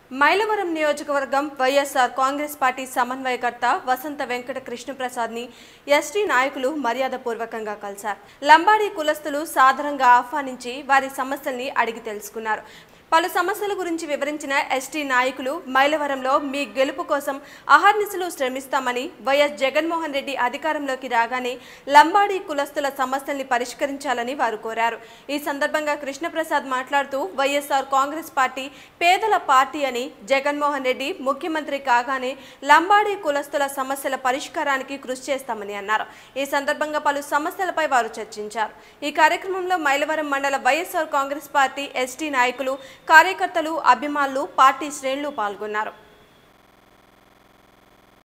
మైలవరం నియోజకవర్గం వైఎస్ఆర్ కాంగ్రెస్ పార్టీ సమన్వయకర్త వసంత వెంకట కృష్ణప్రసాద్ ని ఎస్టీ నాయకులు మర్యాదపూర్వకంగా కలిశారు లంబాడీ కులస్తులు సాదరంగా ఆహ్వానించి వారి సమస్యల్ని అడిగి తెలుసుకున్నారు పలు సమస్యల గురించి వివరించిన ఎస్టీ నాయకులు మైలవరంలో మీ గెలుపు కోసం అహర్నిశలు శ్రమిస్తామని వైఎస్ జగన్మోహన్ రెడ్డి అధికారంలోకి రాగానే లంబాడీ కులస్తుల సమస్యల్ని పరిష్కరించాలని వారు కోరారు ఈ సందర్భంగా కృష్ణప్రసాద్ మాట్లాడుతూ వైఎస్ఆర్ కాంగ్రెస్ పార్టీ పేదల పార్టీ అని జగన్మోహన్ రెడ్డి ముఖ్యమంత్రి కాగానే లంబాడీ కులస్తుల సమస్యల పరిష్కారానికి కృషి చేస్తామని అన్నారు ఈ సందర్భంగా పలు సమస్యలపై వారు చర్చించారు ఈ కార్యక్రమంలో మైలవరం మండల వైఎస్ఆర్ కాంగ్రెస్ పార్టీ ఎస్టీ నాయకులు కార్యకర్తలు అభిమానులు పార్టీ శ్రేణులు పాల్గొన్నారు